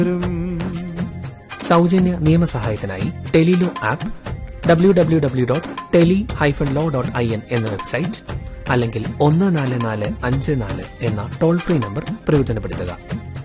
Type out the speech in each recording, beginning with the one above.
സൗജന്യ നിയമസഹായത്തിനായി tele law app W W W dot tele hyphen law dot I N എന്ന website അല്ലെങ്കിൽ ഒന്ന് നാല് നാല് അഞ്ച് നാല് എന്ന ടോൾ ഫ്രീ നമ്പർ പ്രയോജനപ്പെടുത്തുക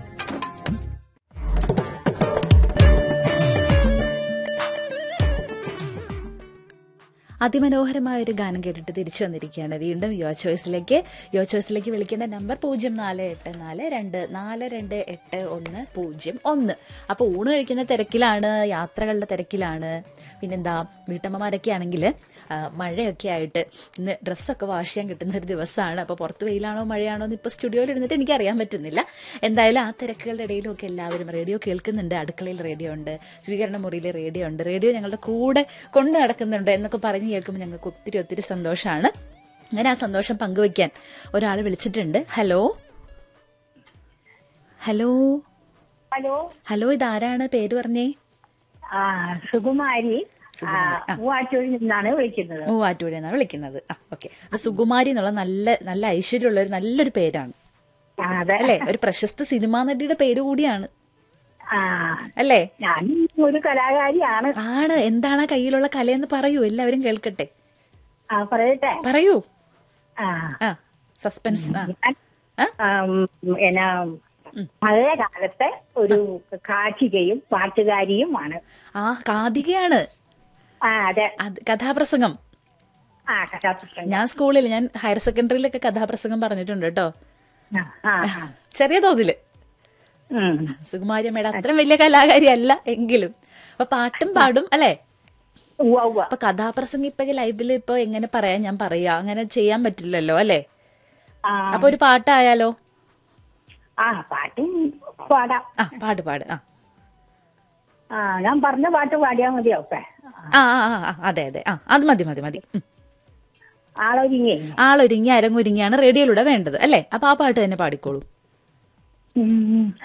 അതിമനോഹരമായ ഒരു ഗാനം കേട്ടിട്ട് തിരിച്ചു വന്നിരിക്കുകയാണ് വീണ്ടും യോ ചോയ്സിലേക്ക് യോ ചോയ്സിലേക്ക് വിളിക്കേണ്ട നമ്പർ പൂജ്യം നാല് എട്ട് നാല് രണ്ട് നാല് രണ്ട് എട്ട് ഒന്ന് പൂജ്യം ഒന്ന് അപ്പോൾ ഊണ് കഴിക്കുന്ന തിരക്കിലാണ് യാത്രകളുടെ തിരക്കിലാണ് പിന്നെന്താ വീട്ടമ്മമാരൊക്കെ ആണെങ്കിൽ മഴയൊക്കെ ആയിട്ട് ഇന്ന് ഡ്രസ്സൊക്കെ വാഷ് ചെയ്യാൻ കിട്ടുന്ന ഒരു ദിവസമാണ് അപ്പോൾ പുറത്ത് വെയിലാണോ മഴയാണോ എന്ന് ഇപ്പോൾ സ്റ്റുഡിയോയിൽ ഇരുന്നിട്ട് എനിക്ക് അറിയാൻ പറ്റുന്നില്ല എന്തായാലും ആ തിരക്കുകളുടെ ഇടയിലും ഒക്കെ എല്ലാവരും റേഡിയോ കേൾക്കുന്നുണ്ട് അടുക്കളയിൽ റേഡിയോ ഉണ്ട് സ്വീകരണ മുറിയിൽ റേഡിയോ ഉണ്ട് റേഡിയോ ഞങ്ങളുടെ കൂടെ കൊണ്ടു നടക്കുന്നുണ്ട് എന്നൊക്കെ പറഞ്ഞ് കേൾക്കുമ്പോൾ ഞങ്ങൾക്ക് ഒത്തിരി ഒത്തിരി സന്തോഷമാണ് അങ്ങനെ ആ സന്തോഷം പങ്കുവയ്ക്കാൻ ഒരാൾ വിളിച്ചിട്ടുണ്ട് ഹലോ ഹലോ ഹലോ ഹലോ ഇതാരാണ് പേര് പറഞ്ഞേ ആ സുകുമാരി മൂവാറ്റൂരിൽ നിന്നാണ് വിളിക്കുന്നത് മൂവാറ്റൂരിൽ നിന്നാണ് വിളിക്കുന്നത് ആ ഓക്കെ അപ്പൊ സുകുമാരി എന്നുള്ള നല്ല നല്ല ഐശ്വര്യമുള്ള ഒരു നല്ലൊരു പേരാണ് ആ, അതെ അല്ലേ ഒരു പ്രശസ്ത സിനിമാ നടിയുടെ പേര് കൂടിയാണ് ആ അല്ലേ ഞാൻ ഒരു കലാകാരിയാണ് ആണ് എന്താണ് ആ കയ്യിലുള്ള കലയെന്ന് പറയൂ എല്ലാവരും കേൾക്കട്ടെ ആ പറയട്ടെ പറയൂ ആ ആ സസ്പെൻസ് ആ ഞാൻ, ആ? ആം, എന്നാ പഴയ കാലത്തെ ഒരു കാച്ചികയും പാട്ടുകാരിയുമാണ് ആ കാതികയാണ് ആ അതെ അത് കഥാപ്രസംഗം ആ കഥാപ്രസംഗം ഞാൻ സ്കൂളിൽ ഞാൻ ഹയർ സെക്കൻഡറിയിലൊക്കെ കഥാപ്രസംഗം പറഞ്ഞിട്ടുണ്ട് കേട്ടോ ആ, ആ, ആ. ചെറിയ തോതില് ഉം. സുകുമാരി അമ്മയുടെ അത്രയും വലിയ കലാകാരി അല്ല എങ്കിലും അപ്പൊ പാട്ടും പാടും അല്ലെ ഉവ്വ ഉവ്വ അപ്പൊ കഥാപ്രസംഗം ഇപ്പൊ ലൈവില് ഇപ്പൊ എങ്ങനെ പറയാൻ ഞാൻ പറയാ അങ്ങനെ ചെയ്യാൻ പറ്റില്ലല്ലോ അല്ലെ ആ അപ്പൊ ഒരു പാട്ടായാലോ ആ പാട്ടും പാടാം ആ പാട് പാട് ആ ആ ഞാൻ പറഞ്ഞ പാട്ട് പാടിയാ മതിയോ ഇപ്പൊ ആ ആ ആ, ആ അതെ അതെ ആ അത് മതി മതി മതി ഉം. ആളൊരുങ്ങി ആളൊരുങ്ങി അരങ്ങൊരുങ്ങിയാണ് റേഡിയോയിലൂടെ വേണ്ടത് അല്ലേ അപ്പൊ ആ പാട്ട് തന്നെ പാടിക്കോളൂ ഉം.